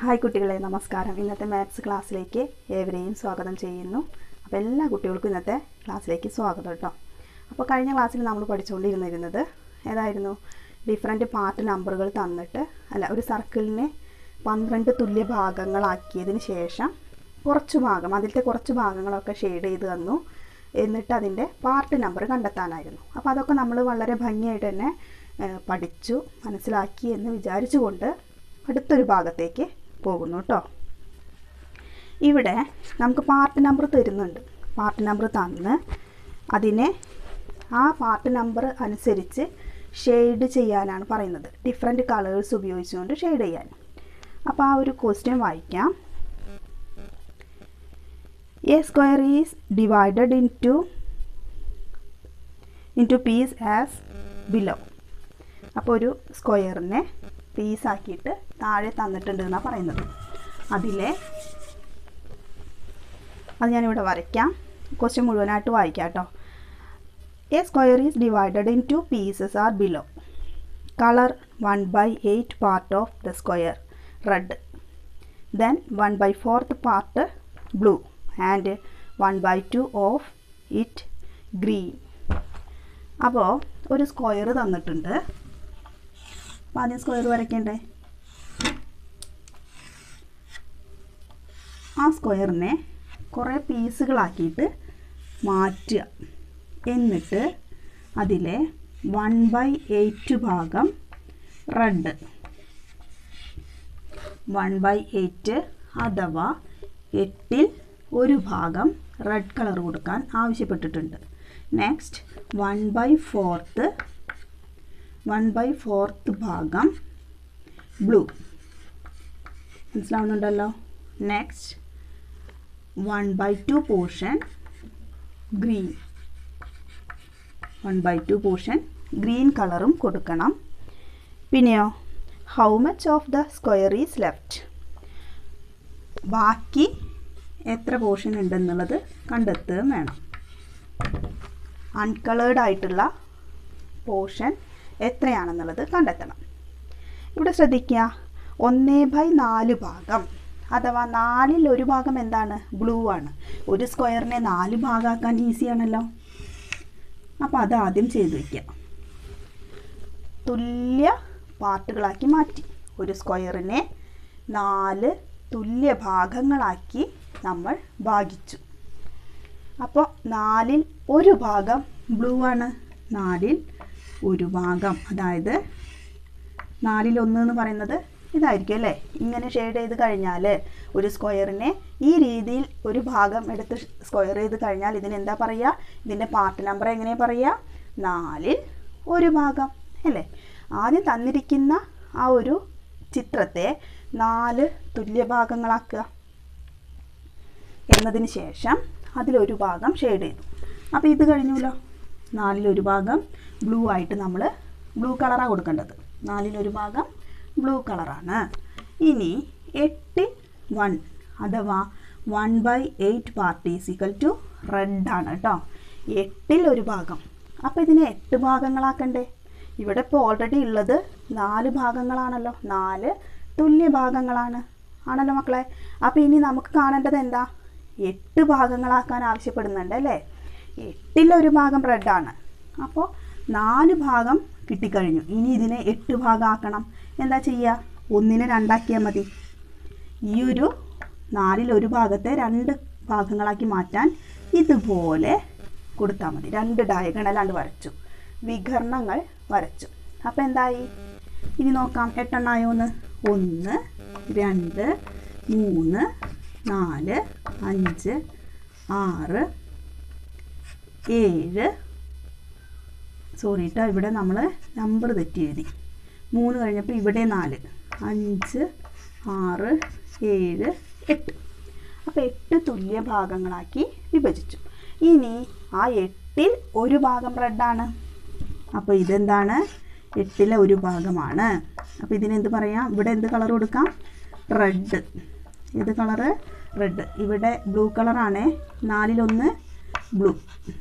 hi കുട്ടികളെ നമസ്കാരം ഇന്നത്തെ മാത്സ് ക്ലാസ്സിലേക്ക് ഏവരെയും സ്വാഗതം ചെയ്യുന്നു അപ്പോൾ എല്ലാ കുട്ടികൾക്കും ഇന്നത്തെ ക്ലാസ്സിലേക്ക് സ്വാഗതം കേട്ടോ അപ്പോൾ കഴിഞ്ഞ ക്ലാസ്സിൽ നമ്മൾ പഠിച്ചുകൊണ്ടിരുന്നിരുന്നത് ഏതായിരുന്നു ഡിഫറെൻറ്റ് പാർട്ട് നമ്പറുകൾ തന്നിട്ട് അല്ല ഒരു സർക്കിളിനെ പന്ത്രണ്ട് തുല്യ ഭാഗങ്ങളാക്കിയതിന് ശേഷം കുറച്ച് ഭാഗം അതിലത്തെ കുറച്ച് ഭാഗങ്ങളൊക്കെ ഷെയ്ഡ് ചെയ്ത് തന്നു എന്നിട്ട് അതിൻ്റെ പാർട്ട് നമ്പർ കണ്ടെത്താനായിരുന്നു അപ്പോൾ അതൊക്കെ നമ്മൾ വളരെ ഭംഗിയായിട്ട് തന്നെ ഏഹ്, പഠിച്ചു മനസ്സിലാക്കി എന്ന് വിചാരിച്ചുകൊണ്ട് അടുത്തൊരു ഭാഗത്തേക്ക് പോകുന്നു കേട്ടോ ഇവിടെ നമുക്ക് പാർട്ട് നമ്പർ തരുന്നുണ്ട് പാർട്ട് നമ്പർ തന്ന് അതിനെ ആ പാർട്ട് നമ്പർ അനുസരിച്ച് ഷെയ്ഡ് ചെയ്യാനാണ് പറയുന്നത് ഡിഫറെൻറ്റ് കളേഴ്സ് ഉപയോഗിച്ചുകൊണ്ട് ഷെയ്ഡ് ചെയ്യാൻ അപ്പോൾ ആ ഒരു ക്വസ്റ്റ്യൻ വായിക്കാം a square is divided in two into piece as below അപ്പോൾ ഒരു സ്ക്വയറിനെ പീസാക്കിയിട്ട് താഴെ തന്നിട്ടുണ്ട് എന്നാണ് പറയുന്നത് അതിലെ അത് ഞാനിവിടെ വരയ്ക്കാം ക്വസ്റ്റ്യൻ മുഴുവനായിട്ട് വായിക്കാം കേട്ടോ a square is divided in two pieces are below colour one by eight part of the square red then one by fourth part blue and one by two of it green അപ്പോൾ ഒരു square തന്നിട്ടുണ്ട് അപ്പോൾ ആദ്യം square വരയ്ക്കണ്ടേ ആ സ്ക്വയറിനെ കുറേ പീസുകളാക്കിയിട്ട് മാറ്റുക എന്നിട്ട് അതിലെ വൺ ബൈ എയ്റ്റ് ഭാഗം റെഡ് വൺ ബൈ എയ്റ്റ് അഥവാ എട്ടിൽ ഒരു ഭാഗം റെഡ് കളർ കൊടുക്കാൻ ആവശ്യപ്പെട്ടിട്ടുണ്ട് next one by fourth one by fourth ഭാഗം ബ്ലൂ മനസ്സിലാവുന്നുണ്ടല്ലോ next one by two portion green one by two portion green കളറും കൊടുക്കണം പിന്നെയോ how much of the square is left ബാക്കി എത്ര പോർഷൻ ഉണ്ടെന്നുള്ളത് കണ്ടെത്തുകയും വേണം അൺകളേർഡ് ആയിട്ടുള്ള പോർഷൻ എത്രയാണെന്നുള്ളത് കണ്ടെത്തണം ഇവിടെ ശ്രദ്ധിക്കുക ഒന്നേ ബൈ നാല് ഭാഗം അഥവാ നാലിൽ ഒരു ഭാഗം എന്താണ് ബ്ലൂ ആണ് ഒരു സ്ക്വയറിനെ നാല് ഭാഗമാക്കാൻ ഈസിയാണല്ലോ അപ്പോൾ അത് ആദ്യം ചെയ്തു വയ്ക്കുക തുല്യ പാർട്ടുകളാക്കി മാറ്റി ഒരു സ്ക്വയറിനെ നാല് തുല്യ ഭാഗങ്ങളാക്കി നമ്മൾ ഭാഗിച്ചു അപ്പോൾ നാലിൽ ഒരു ഭാഗം ബ്ലൂ ആണ് നാലിൽ ഒരു ഭാഗം അതായത് നാലിൽ ഒന്ന് എന്ന് പറയുന്നത് ഇതായിരിക്കും അല്ലേ ഇങ്ങനെ ഷെയ്ഡ് ചെയ്ത് കഴിഞ്ഞാൽ ഒരു സ്ക്വയറിനെ ഈ രീതിയിൽ ഒരു ഭാഗം എടുത്ത് സ്ക്വയർ ചെയ്ത് കഴിഞ്ഞാൽ ഇതിന് എന്താ പറയുക ഇതിൻ്റെ പാർട്ട് നമ്പർ എങ്ങനെ പറയുക നാലിൽ ഒരു ഭാഗം അല്ലേ ആദ്യം തന്നിരിക്കുന്ന ആ ഒരു ചിത്രത്തെ നാല് തുല്യ ഭാഗങ്ങളാക്കുക എന്നതിന് ശേഷം അതിലൊരു ഭാഗം ഷെയ്ഡ് ചെയ്തു അപ്പോൾ ഇത് കഴിഞ്ഞല്ലോ നാലിലൊരു ഭാഗം ബ്ലൂ ആയിട്ട് നമ്മൾ ബ്ലൂ കളറാണ് കൊടുക്കേണ്ടത് നാലിലൊരു ഭാഗം ബ്ലൂ കളറാണ് ഇനി എട്ട് വൺ അഥവാ one by eight part is equal to red ആണ് കേട്ടോ എട്ടിൽ ഒരു ഭാഗം അപ്പോൾ ഇതിനെ എട്ട് ഭാഗങ്ങളാക്കണ്ടേ ഇവിടെ ഇപ്പോൾ ഓൾറെഡി ഉള്ളത് നാല് ഭാഗങ്ങളാണല്ലോ നാല് തുല്യ ഭാഗങ്ങളാണ് ആണല്ലോ മക്കളെ അപ്പോൾ ഇനി നമുക്ക് കാണേണ്ടത് എന്താ എട്ട് ഭാഗങ്ങളാക്കാൻ ആവശ്യപ്പെടുന്നുണ്ട് അല്ലേ എട്ടിലൊരു ഭാഗം റെഡാണ് അപ്പോൾ നാല് ഭാഗം കിട്ടിക്കഴിഞ്ഞു ഇനി ഇതിനെ എട്ട് ഭാഗമാക്കണം എന്താ ചെയ്യുക ഒന്നിനെ രണ്ടാക്കിയാൽ മതി ഈ ഒരു നാലിൽ ഒരു ഭാഗത്തെ രണ്ട് ഭാഗങ്ങളാക്കി മാറ്റാൻ ഇതുപോലെ കൊടുത്താൽ മതി രണ്ട് ഡയഗണലാണ്ട് വരച്ചു വികരണങ്ങൾ വരച്ചു അപ്പോൾ എന്തായി ഇനി നോക്കാം എട്ടെണ്ണായോ ഒന്ന് ഒന്ന് രണ്ട് മൂന്ന് നാല് അഞ്ച് ആറ് ഏഴ് സോറി കേട്ടോ ഇവിടെ നമ്മൾ നമ്പർ തെറ്റി എഴുതി മൂന്ന് കഴിഞ്ഞപ്പോൾ ഇവിടെ നാല് അഞ്ച് ആറ് ഏഴ് എട്ട് അപ്പോൾ എട്ട് തുല്യ ഭാഗങ്ങളാക്കി വിഭജിച്ചു ഇനി ആ എട്ടിൽ ഒരു ഭാഗം റെഡാണ് അപ്പോൾ ഇതെന്താണ് എട്ടിലെ ഒരു ഭാഗമാണ് അപ്പോൾ ഇതിനെന്ത് പറയാം ഇവിടെ എന്ത് കളർ കൊടുക്കാം റെഡ് ഏത് കളറ് റെഡ് ഇവിടെ ബ്ലൂ കളറാണ് നാലിലൊന്ന് blue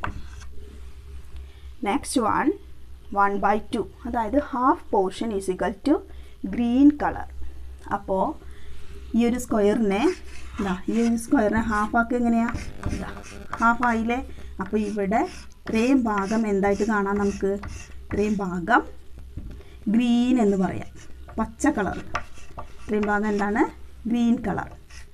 next one one by two അതായത് half portion is equal to green colour അപ്പോൾ ഈ ഒരു സ്ക്വയറിനെ ഇതാ ഈ ഒരു സ്ക്വയറിനെ ഹാഫ് ആക്കുക എങ്ങനെയാ ഇതാ ഹാഫ് ആയില്ലേ അപ്പോൾ ഇവിടെ ഇത്രയും ഭാഗം എന്തായിട്ട് കാണാം നമുക്ക് ഇത്രയും ഭാഗം ഗ്രീൻ എന്ന് പറയാം പച്ച കളർ ഇത്രയും ഭാഗം എന്താണ് ഗ്രീൻ കളർ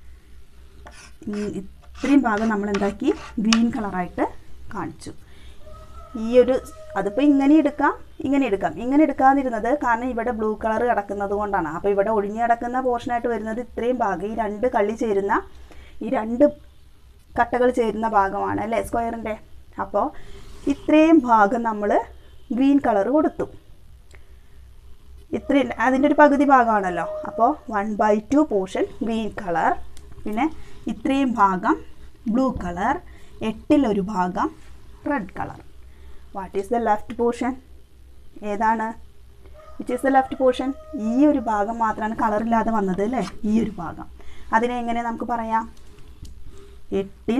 ഇത്രയും ഭാഗം നമ്മൾ എന്താക്കി ഗ്രീൻ കളറായിട്ട് കാണിച്ചു ഈ ഒരു അതിപ്പോൾ ഇങ്ങനെ എടുക്കാം ഇങ്ങനെ എടുക്കാം ഇങ്ങനെ എടുക്കാതിരുന്നത് കാരണം ഇവിടെ ബ്ലൂ കളർ കിടക്കുന്നത് കൊണ്ടാണ് അപ്പോൾ ഇവിടെ ഒഴിഞ്ഞു കിടക്കുന്ന പോർഷനായിട്ട് വരുന്നത് ഇത്രയും ഭാഗം ഈ രണ്ട് കള്ളി ചേരുന്ന ഈ രണ്ട് കട്ടകൾ ചേരുന്ന ഭാഗമാണ് അല്ലേ സ്ക്വയറിൻ്റെ അപ്പോൾ ഇത്രയും ഭാഗം നമ്മൾ ഗ്രീൻ കളർ കൊടുത്തു ഇത്രയും അതിൻ്റെ ഒരു പകുതി ഭാഗമാണല്ലോ അപ്പോൾ one by two portion green colour പിന്നെ ഇത്രയും ഭാഗം ബ്ലൂ കളർ എട്ടിലൊരു ഭാഗം red colour what is the left portion ഏതാണ് which is the left portion ഈ ഒരു ഭാഗം മാത്രമാണ് കളറില്ലാതെ വന്നത് അല്ലേ ഈ ഒരു ഭാഗം അതിനെ എങ്ങനെ നമുക്ക് പറയാം എട്ടിൽ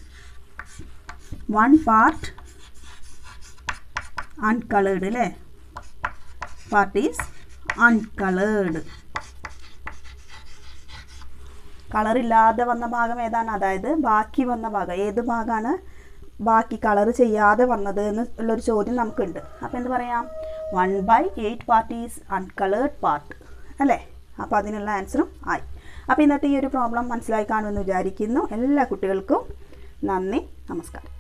വൺ പാർട്ട് അൺകളേർഡ് അല്ലേ പാർട്ട് ഈസ് അൺകളേർഡ് കളറില്ലാതെ വന്ന ഭാഗം ഏതാണ് അതായത് ബാക്കി വന്ന ഭാഗം ഏത് ഭാഗമാണ് ബാക്കി കളർ ചെയ്യാതെ വന്നത് എന്ന് ഉള്ളൊരു ചോദ്യം നമുക്കുണ്ട് അപ്പോൾ എന്ത് പറയാം one by eight part is uncoloured part അല്ലേ അപ്പോൾ അതിനുള്ള ആൻസറും ആയി അപ്പോൾ ഇന്നത്തെ ഈ ഒരു പ്രോബ്ലം മനസ്സിലായി കാണുമെന്ന് വിചാരിക്കുന്നു എല്ലാ കുട്ടികൾക്കും നന്ദി നമസ്കാരം